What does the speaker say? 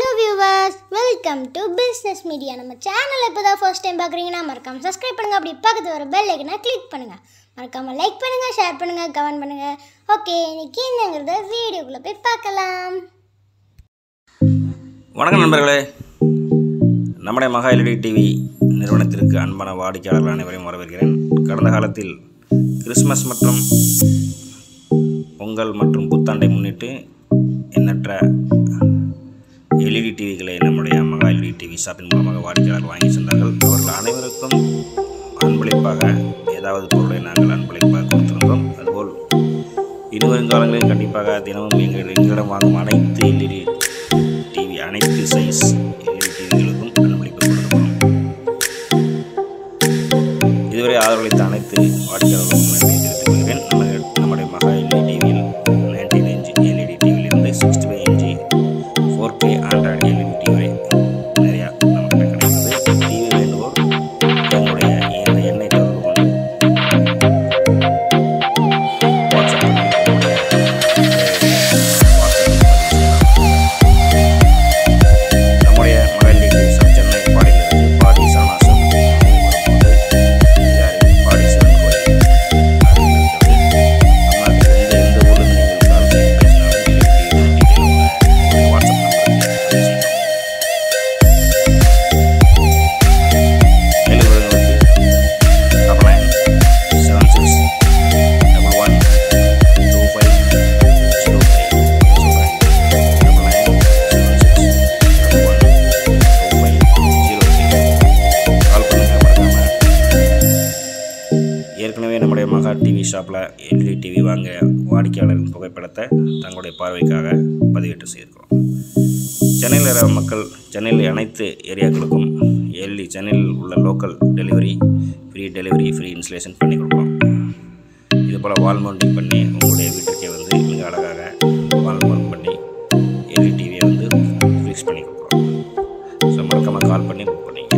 Hello viewers welcome to business media நம்ம சேனலை இப்போ தான் ஃபர்ஸ்ட் டைம் பார்க்குறீங்கன்னா மறக்காம சப்ஸ்கிரைப் பண்ணுங்கள் அப்படி பக்கத்து வர பெல் ஐக்கனை கிளிக் பண்ணுங்கள் மறக்காமல் லைக் பண்ணுங்கள் ஷேர் பண்ணுங்கள் கமெண்ட் பண்ணுங்கள் ஓகே இன்னைக்கு என்னங்கிறத வீடியோக்குள்ளே போய் பார்க்கலாம் வணக்கம் நண்பர்களே நம்முடைய மகா எல்இடி டிவி நிறுவனத்திற்கு அன்பான வாடிக்கையாளர்கள் அனைவரையும் வரவேற்கிறேன் கடந்த காலத்தில் கிறிஸ்மஸ் மற்றும் பொங்கல் மற்றும் புத்தாண்டை முன்னிட்டு எண்ணற்ற எல்இடி டிவிகளை நம்முடைய மகா எல்இடி டிவி ஷாப்பின் மூலமாக வாடிக்கையாளர்கள் வாங்கி சென்றார்கள் அவர்கள் அனைவருக்கும் அன்பளிப்பாக ஏதாவது பொருளை நாங்கள் அன்பளிப்பாக கொடுத்திருந்தோம் அதுபோல் இனி வருங்காலங்களில் கண்டிப்பாக தினமும் எங்கள் எங்களிடம் வாங்கும் அனைத்து எல்இடி டிவி அனைத்து சைஸ் எல்இடி டிவிகளுக்கும் அன்பளிப்பு கொடுக்கப்படும் இதுவரை ஆதரவளித்த அனைத்து வாடிக்கையாளர்களுக்கும் நன்றி தெரிவித்துக் கொள்கிறேன் நம்ம நம்முடைய மகா எல்இடி டிவியில் நைன்டீன் இன்ச் எல்இடி டிவியிலிருந்து sixty five inch four K Android LED TV வரை நிறையா நமக்கு கிடைக்கிறது டிவி வேண்டுவோர் எங்களுடைய இந்த எண்ணெய் தொடர்பு கொண்டு வாட்ஸ்அப் பண்ணி உங்களுடைய வாட்ஸ்அப்பில் பதிவு செய்யலாம். நம்முடைய மகளிர் சப் சென்னை பாடியிலிருந்து பாடி சரணாசம் பாடி சிவன் கோயில் அருகில் இருக்கிறது. தமிழ்நாட்டில் எந்த எந்த ஊரில் நீங்கள் கால் செய்து பேசினாலும் டீட்டெயில் உங்கள் வாட்ஸ்அப் நம்பருக்கு பதிவு செய்யலாம். மேலும் விவரங்களுக்கு double nine seven six double one two five zero three சொல்கிறேன் double nine seven six double one two five zero three call பண்ணுங்க மறக்காமல் ஏற்கனவே நம்முடைய மகா டிவி ஷாப்பில் எல்இடி டிவி வாங்க வாடிக்கையாளரின் புகைப்படத்தை தங்களுடைய பார்வைக்காக பதிவேற்றம் செய்திருக்கிறோம் சென்னையில் இருக்கிற மக்கள் சென்னையில் அனைத்து ஏரியாக்களுக்கும் எல்இ சென்னையில் உள்ள local delivery free delivery free installation பண்ணி கொடுக்குறோம் இது போல் வால் மவுண்டிங் பண்ணி உங்களுடைய வீட்டிற்கே வந்து மிக அழகாக வால் மவுண்ட் பண்ணி எல்இ டிவியை வந்து ஃபிக்ஸ் பண்ணி கொடுக்குறோம் ஸோ மறக்காமல் கால் பண்ணி புக் பண்ணிங்க